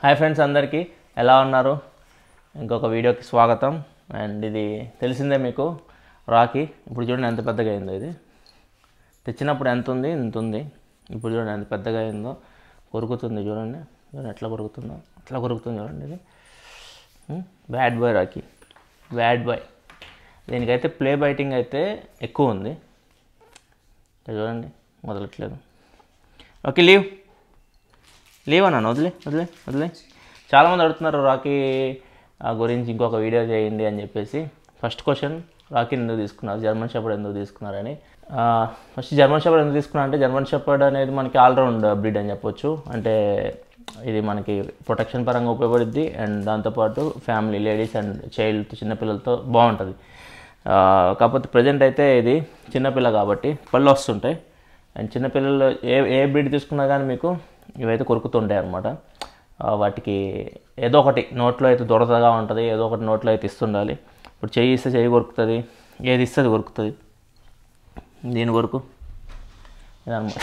Hi friends అందరికీ ఎలా ఉన్నారు ఇంకొక వీడియోకి స్వాగతం అండ్ ఇది తెలిసిందే మీకు రాఖీ ఇప్పుడు చూడండి ఎంత పెద్దగా అయిందో ఇది తెచ్చినప్పుడు ఎంత ఉంది ఇంత ఉంది ఇప్పుడు చూడండి ఎంత పెద్దగా అయిందో కొరుకుతుంది చూడండి చూడండి ఎట్లా కొరుకుతుందో ఎట్లా కొరుకుతుంది చూడండి ఇది bad boy Rocky bad boy దీనికైతే ప్లే బైటింగ్ అయితే ఎక్కువ ఉంది ఇక్కడ చూడండి మొదలట్లేదు ఓకే లీవ్ లీవ్ అన్నాను వదిలే వదిలే వదిలే చాలామంది అడుగుతున్నారు రాకీ ఆ, గురించి ఇంకొక వీడియో చేయండి అని చెప్పేసి ఫస్ట్ క్వశ్చన్ రాకీని ఎందుకు తీసుకున్నారు జర్మన్ షెపర్డ్ ఎందుకు తీసుకున్నారని ఆ, ఫస్ట్ జర్మన్ షెపర్డ్ ఎందుకు తీసుకున్నారు అంటే జర్మన్ షెపర్డ్ అనేది మనకి ఆల్రౌండ్ బ్రీడ్ అని చెప్పొచ్చు అంటే ఇది మనకి ప్రొటెక్షన్ పరంగా ఉపయోగపడుద్ది అండ్ దాంతోపాటు ఫ్యామిలీ లేడీస్ అండ్ చైల్డ్ చిన్నపిల్లలతో బాగుంటుంది ఆ, కాకపోతే ప్రజెంట్ అయితే ఇది చిన్నపిల్ల కాబట్టి పళ్ళు వస్తుంటాయి అండ్ చిన్నపిల్లలు ఏ ఏ బ్రీడ్ తీసుకున్నా కానీ మీకు ఇవైతే కొరుకుతుంటాయి అనమాట వాటికి ఏదో ఒకటి నోట్లో అయితే దొరదగా ఉంటుంది ఏదో ఒకటి నోట్లో అయితే ఇస్తుండాలి ఇప్పుడు చెయ్యి ఇస్తే చెయ్యి కొరుకుతుంది ఏది ఇస్తే అది కొరుకుతుంది దీని కొరకు ఇదన్నమాట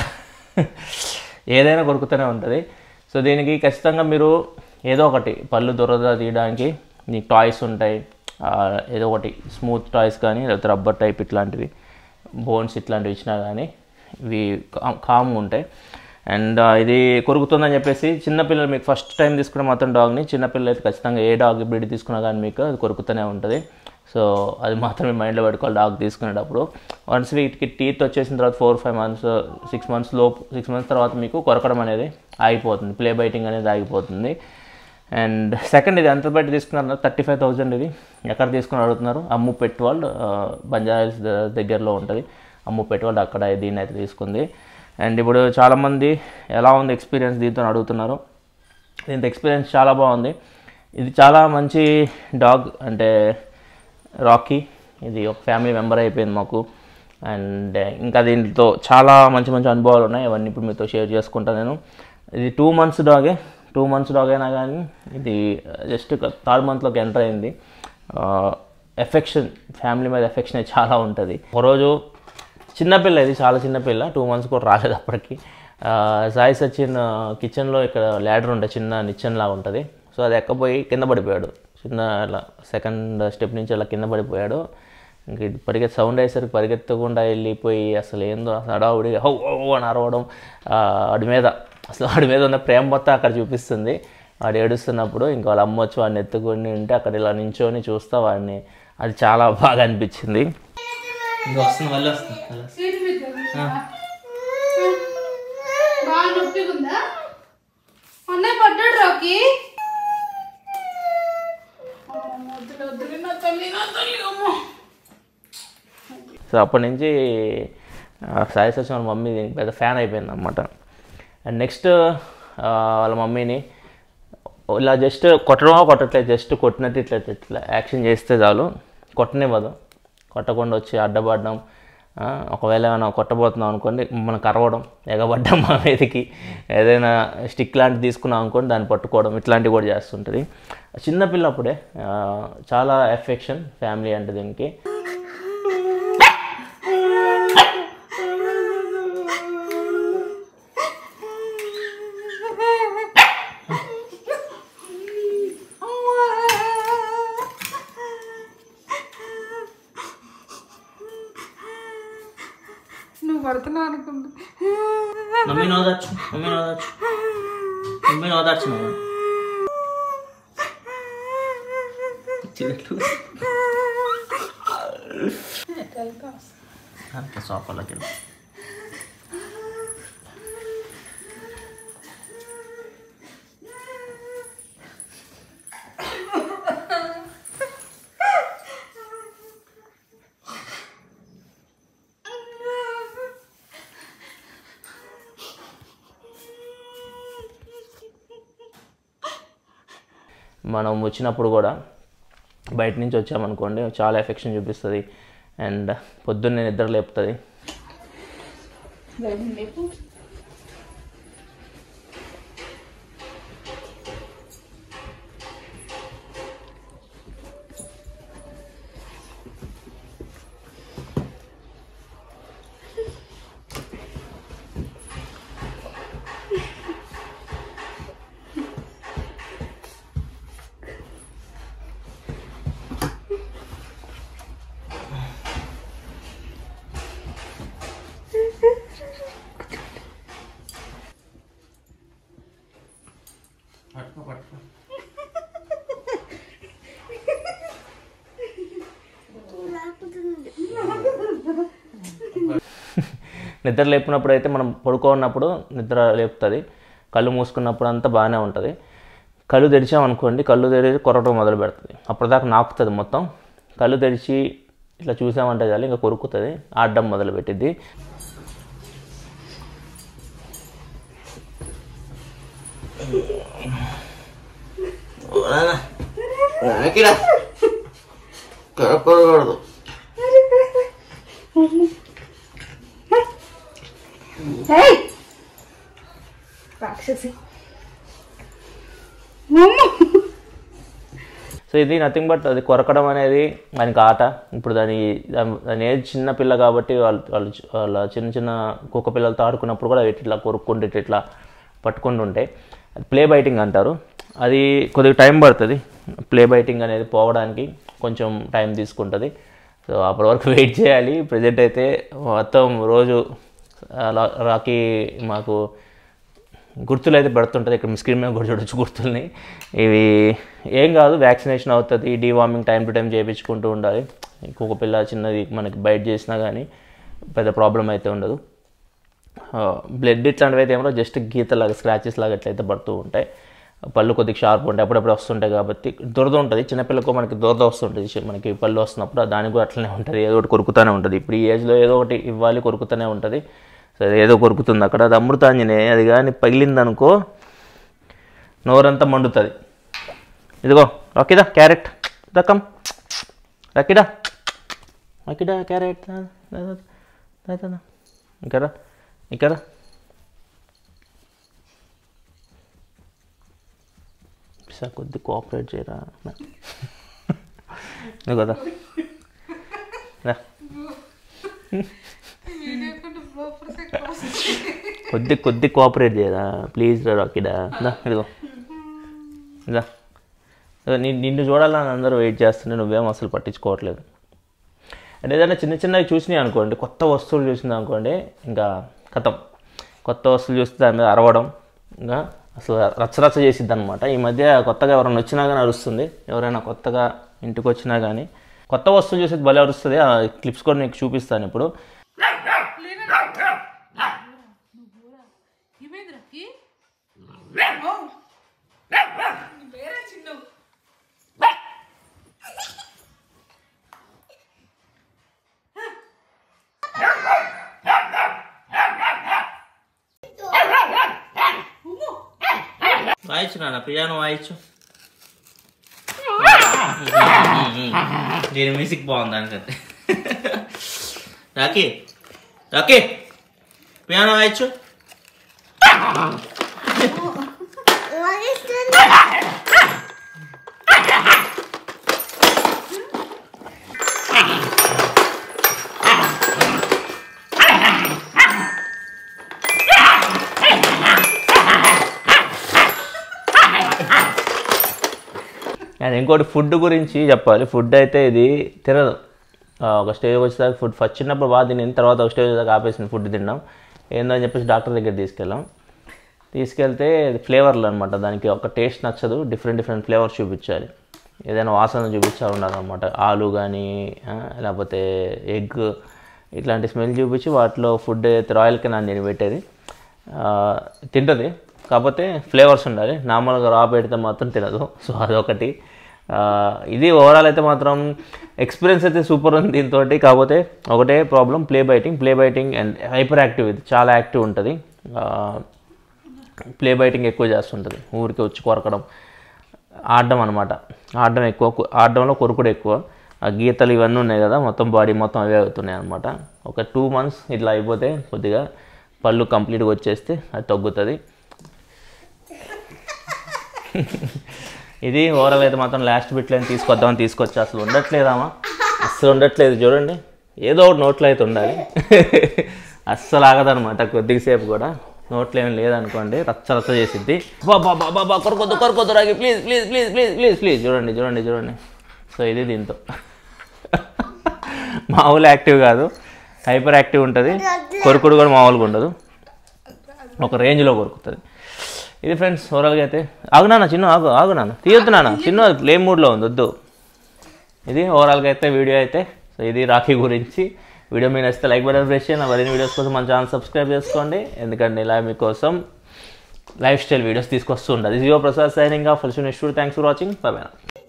ఏదైనా కొరుకుతూనే ఉంటుంది సో దీనికి ఖచ్చితంగా మీరు ఏదో ఒకటి పళ్ళు దొరద తీయడానికి మీకు టాయ్స్ ఉంటాయి ఆ, ఏదో ఒకటి స్మూత్ టాయ్స్ కానీ లేకపోతే రబ్బర్ టైప్ ఇట్లాంటివి బోన్స్ ఇట్లాంటివి ఇచ్చినా కానీ ఇవి కామ్గా ఉంటాయి అండ్ ఇది కొరుకుతుందని చెప్పేసి చిన్నపిల్లలు మీకు ఫస్ట్ టైం తీసుకున్న మాత్రం డాగ్ని చిన్నపిల్లలు అయితే ఖచ్చితంగా ఏ డాగ్ బ్రీడ్ తీసుకున్నా కానీ మీకు అది కొరుకుతూనే ఉంటుంది సో అది మాత్రమే మైండ్లో పెట్టుకోవాలి డాగ్ తీసుకునేటప్పుడు వన్స్ వీటికి టీత్ వచ్చేసిన తర్వాత four five months six months లోపు సిక్స్ మంత్స్ తర్వాత మీకు కొరకడం అనేది ఆగిపోతుంది ప్లే బైటింగ్ అనేది ఆగిపోతుంది అండ్ సెకండ్ ఇది ఎంత బయట తీసుకున్నారు థర్టీ ఫైవ్ థౌజండ్ ఇది ఎక్కడ తీసుకుని అడుగుతున్నారు అమ్ము పెట్ వరల్డ్ బంజారాస్ దగ్గరలో ఉంటుంది అమ్ము పెట్ వరల్డ్ అక్కడ దీన్ని అయితే తీసుకుంది అండ్ ఇప్పుడు చాలామంది ఎలా ఉంది ఎక్స్పీరియన్స్ దీంతో అడుగుతున్నారు దీంతో ఎక్స్పీరియన్స్ చాలా బాగుంది ఇది చాలా మంచి డాగ్ అంటే రాకీ ఇది ఒక ఫ్యామిలీ మెంబర్ అయిపోయింది మాకు అండ్ ఇంకా దీంతో చాలా మంచి మంచి అనుభవాలు ఉన్నాయి అవన్నీ ఇప్పుడు మీతో షేర్ చేసుకుంటాను నేను ఇది టూ మంత్స్ డాగే టూ మంత్స్ డాగ్ అయినా కానీ ఇది జస్ట్ థర్డ్ మంత్లోకి ఎంటర్ అయింది ఎఫెక్షన్ ఫ్యామిలీ మీద ఎఫెక్షన్ చాలా ఉంటుంది ఒకరోజు చిన్నపిల్ల ఇది చాలా చిన్నపిల్ల టూ మంత్స్ కూడా రాలేదు అప్పటికి ఆ, సాయి సచిన్ కిచెన్లో ఇక్కడ ల్యాడర్ ఉంటుంది చిన్న నిచ్చెన్ లాగా ఉంటుంది సో అది ఎక్కపోయి కింద పడిపోయాడు చిన్న అలా సెకండ్ స్టెప్ నుంచి అలా కింద పడిపోయాడు ఇంక ఇది పరిగెత్తి సౌండ్ అయ్యేసరికి పరిగెత్తకుండా వెళ్ళిపోయి అసలు ఏందో అసలు హడావుడిగా హౌ హౌ అని అరవడం ఆ, వాడి మీద అసలు వాడి మీద ఉన్న ప్రేమ మొత్తం అక్కడ చూపిస్తుంది వాడు ఏడుస్తున్నప్పుడు ఇంకా వాళ్ళ అమ్మ వచ్చి వాడిని ఎత్తుకొని ఉంటే అక్కడ ఇలా నించొని చూస్తా వాడిని అది చాలా బాగా అనిపించింది ఇంకా వస్తుంది మళ్ళీ వస్తుంది మళ్ళీ వస్తుంది. సీటు మీద కూర్చో. బాగా నొప్పిగా ఉందా అన్నయ్య పడ్డాడు రాకి అమ్మో, వద్దులే వద్దులే నా తల్లి నా తల్లి అమ్మో సో అప్పటి నుంచి ఆ, సాయి సచిన వాళ్ళ మమ్మీ దీనికి పెద్ద ఫ్యాన్ అయిపోయింది అనమాట అండ్ నెక్స్ట్ వాళ్ళ మమ్మీని ఇలా జస్ట్ కొట్టడమో కొట్టట్లేదు జస్ట్ కొట్టినట్టు ఇట్లా ఇట్లా ఇట్లా యాక్షన్ చేస్తే చాలు కొట్టనివ్వదు కొట్టకుండా వచ్చి అడ్డపడడం ఆ, ఒకవేళ ఏమైనా కొట్టబోతున్నాం అనుకోండి మనం కరవడం ఎగబడ్డం మా మీదకి ఏదైనా స్టిక్ లాంటిది తీసుకున్నాం అనుకోండి దాన్ని పట్టుకోవడం ఇట్లాంటివి కూడా చేస్తుంటుంది చిన్నపిల్లప్పుడే ఆ, చాలా ఎఫెక్షన్ ఫ్యామిలీ అంటే దీనికి నువ్వు పడుతున్నావు అనుకుంటా మమ్మీ నోదచ్చు మమ్మీ నోదచ్చు మమ్మీ నోదచ్చు మమ్మీ అంతే సోఫాలోకి వెళ్ళి మనం వచ్చినప్పుడు కూడా బయట నుంచి వచ్చామనుకోండి చాలా ఎఫెక్షన్ చూపిస్తుంది అండ్ పొద్దున్నే నిద్ర లేపుతుంది రేపు పట్టుకో పట్టుకో నిద్ర లేపినప్పుడు అయితే మనం పడుకోన్నప్పుడు నిద్ర లేపుతుంది కళ్ళు మూసుకున్నప్పుడు అంతా బాగానే ఉంటుంది కళ్ళు తెరిచామనుకోండి కళ్ళు తెరిచి కొరటం మొదలు పెడుతుంది అప్పటిదాకా నాకుతుంది మొత్తం కళ్ళు తెరిచి ఇట్లా చూసామంటే చాలు ఇంకా కొరుకుతుంది ఆడడం మొదలు పెట్టిద్ది కొరకూడదు ఏయ్! రాక్షసి అమ్మ! సో ఇది నథింగ్ బట్ అది కొరకడం అనేది దానికి ఆట ఇప్పుడు దాని దాని- దాని ఏజ్ చిన్న పిల్ల కాబట్టి వాళ్ళు వాళ్ళు చి- వాళ్ళ చిన్న చిన్న కుక్క పిల్లలతో ఆడుకున్నప్పుడు కూడా ఇట్లా కొరుక్కుంటూ ఇట్లా ఇట్లా పట్టుకుంటూ ఉంటాయి అది ప్లే బైటింగ్ అంటారు అది కొద్దిగా టైం పడుతుంది ప్లే బైటింగ్ అనేది పోవడానికి కొంచెం టైం తీసుకుంటుంది సో అప్పటి వరకు వెయిట్ చేయాలి ప్రజెంట్ అయితే మొత్తం రోజు అలా రాకీ మాకు గుర్తులు అయితే పెడుతుంటుంది ఇక్కడ మీ స్క్రీన్ మీద కూడా చూడొచ్చు గుర్తుల్ని ఇవి ఏం కాదు వ్యాక్సినేషన్ అవుతుంది డీవార్మింగ్ టైం టు టైం చేయించుకుంటూ ఉండాలి ఇంకొక పిల్ల చిన్నది మనకి బయట చేసినా కానీ పెద్ద ప్రాబ్లం అయితే ఉండదు బ్లడ్ ఇట్లాంటివి అయితే ఏమో జస్ట్ గీతలాగా స్క్రాచెస్ లాగా ఎట్లయితే పడుతూ ఉంటాయి పళ్ళు కొద్దిగా షార్ప్ ఉంటాయి అప్పుడప్పుడు వస్తుంటాయి కాబట్టి దురద ఉంటుంది చిన్నపిల్లకు మనకి దురద వస్తుంటుంది చి- మనకి పళ్ళు వస్తున్నప్పుడు దానికి కూడా అట్లనే ఉంటుంది ఏదో ఒకటి కొరుకుతూనే ఉంటుంది ఇప్పుడు ఈ ఏజ్లో ఏదో ఒకటి ఇవ్వాలి కొరుకుతూనే ఉంటుంది సో అది ఏదో కొరుకుతుంది అక్కడ అది అమృతాంజనే అది కానీ పగిలిందనుకో నోరంతా మండుతుంది ఇదిగో రకిదా క్యారెట్ దక్కం రకిడా రకిడా క్యారెట్ ఇక్కడ ఇక్కడ సార్ కొద్ది కోఆపరేట్ చేయరా నువ్వు కదా రా. కొద్ది కొద్ది కోఆపరేట్ చేయరా ప్లీజ్ రా రాకిడా దా ఇదిగో దా ఇదిగో ని- నిన్ను చూడాలని అందరూ వెయిట్ చేస్తుంటే నువ్వేం అసలు పట్టించుకోవట్లేదు అంటే ఏదైనా చిన్న చిన్నవి చూసినాయి అనుకోండి కొత్త వస్తువులు చూసింది అనుకోండి ఇంకా కథం కొత్త వస్తువులు చూస్తే దాని మీద అరవడం ఇంకా అసలు రచ్చరచ్చ చేసిద్ది అనమాట ఈ మధ్య కొత్తగా ఎవరైనా వచ్చినా కానీ అరుస్తుంది ఎవరైనా కొత్తగా ఇంటికి వచ్చినా కానీ కొత్త వస్తువులు చూసేది భలే అరుస్తుంది ఆ క్లిప్స్ కూడా నీకు చూపిస్తాను ఇప్పుడు వాయించు నాన్న పియానో వాయించు దీని మ్యూజిక్ బాగుంది దానికంటే రాకీ రాకీ పియానో వాయించు అండ్ ఇంకోటి ఫుడ్ గురించి చెప్పాలి ఫుడ్ అయితే ఇది తినదు ఆ, ఒక స్టేజ్ వచ్చేదాకా ఫుడ్ ఫస్ట్ చిన్నప్పుడు బాగా తినింది తర్వాత ఒక స్టేజ్ దాకా ఆపేసింది ఫుడ్ తిన్నాం ఏందని చెప్పేసి డాక్టర్ దగ్గర తీసుకెళ్ళాం తీసుకెళ్తే ఫ్లేవర్లు అనమాట దానికి ఒక టేస్ట్ నచ్చదు డిఫరెంట్ డిఫరెంట్ ఫ్లేవర్స్ చూపించాలి ఏదైనా వాసన చూపించాలి ఉండాలన్నమాట ఆలు కానీ లేకపోతే ఎగ్ ఇట్లాంటి స్మెల్ చూపించి వాటిలో ఫుడ్ అయితే రాయల్ కెనాన్ నేను పెట్టేది ఆ, తింటుంది కాకపోతే ఫ్లేవర్స్ ఉండాలి నార్మల్గా రా పెడితే మాత్రం తినదు సో అదొకటి ఆ, ఇది ఓవరాల్ అయితే మాత్రం ఎక్స్పీరియన్స్ అయితే సూపర్ ఉంది దీంతో కాకపోతే ఒకటే problem play biting play biting and hyperactive ఇది చాలా యాక్టివ్ ఉంటుంది ప్లే బైటింగ్ ఎక్కువ చేస్తుంటుంది ఊరికి వచ్చి కొరకడం ఆడడం అనమాట ఆడడం ఎక్కువ కు- ఆడడంలో కొరుకుడు ఎక్కువ ఆ గీతలు ఇవన్నీ ఉన్నాయి కదా మొత్తం బాడీ మొత్తం అవే అవుతున్నాయి అనమాట ఒక టూ మంత్స్ ఇట్లా అయిపోతే కొద్దిగా పళ్ళు కంప్లీట్గా వచ్చేస్తే అది తగ్గుతుంది ఇది ఓవరాల్ అయితే మాత్రం లాస్ట్ బిట్లో తీసుకొద్దామని తీసుకొచ్చి అసలు ఉండట్లేదామా అస్సలు ఉండట్లేదు చూడండి ఏదో ఒకటి నోట్లో అయితే ఉండాలి అస్సలు ఆగదనమాట కొద్దిసేపు కూడా నోట్లో ఏం లేదనుకోండి రచ్చ రచ్చ చేసిద్ది బాబా బాబా బా కొరకొద్దు కొరకొద్దు రాగి please please please please please please చూడండి చూడండి చూడండి సో ఇది దీంతో మామూలు యాక్టివ్ కాదు హైపర్ యాక్టివ్ ఉంటుంది కొరుకుడు కూడా మామూలుగా ఉండదు ఒక రేంజ్లో కొరుకుతుంది ఇది ఫ్రెండ్స్ ఓవరాల్గా అయితే ఆగు నాన్న చిన్న ఆగు ఆగు నాన్న తీయొద్దు నాన్న చిన్న ప్లే మూడ్లో ఉంది వద్దు ఇది ఓవరాల్గా అయితే వీడియో అయితే సో ఇది రాఖీ గురించి వీడియో మీరు నచ్చితే లైక్ బటన్ ప్రెస్ చేయండి మరిన్ని వీడియోస్ కోసం మన ఛానల్ సబ్స్క్రైబ్ చేసుకోండి ఎందుకంటే ఇలా మీకోసం లైఫ్ స్టైల్ వీడియోస్ తీసుకొస్తూ ఉంటుంది Jio Prasad signing off full thanks for watching bye by